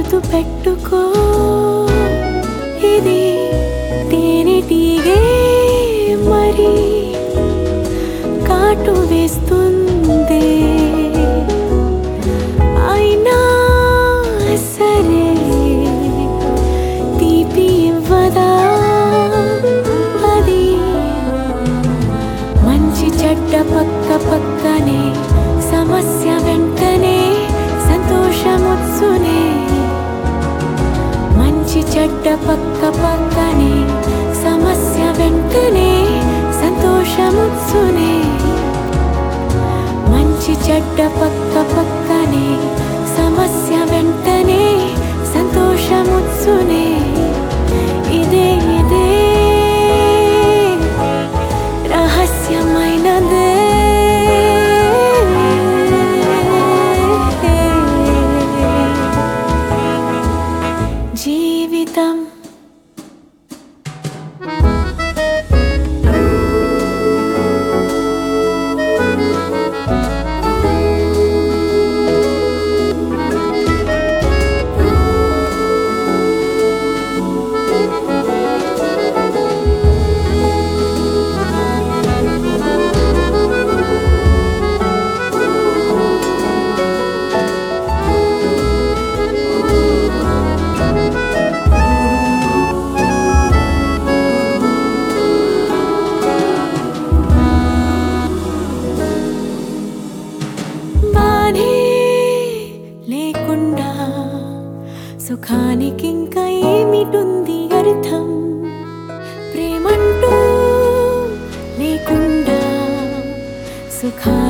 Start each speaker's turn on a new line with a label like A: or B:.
A: గుర్తు పెట్టుకో ఇది తేనెటీగే మరి కాటు వేస్తుంది అయినా సరే తీపి ఇవ్వదా అది మంచి చెడ్డ పక్క పక్కనే సమస్య వెంటనే సంతోషముచ్చునే మంచి చెడ్డ పక్క పక్కనే సమస్య వెంటనే సంతోషముచ్చునే మంచి చెడ్డ పక్క పక్కనే సమస్య వెంటనే సంతోషముచ్చునే ఇదే ఇదే రహస్యమైనదే జీవితం బాధే లేకుండా సుఖానికి ఇంకా ఏమిటుంది అర్థం ప్రేమంటూ లేకుండా సుఖా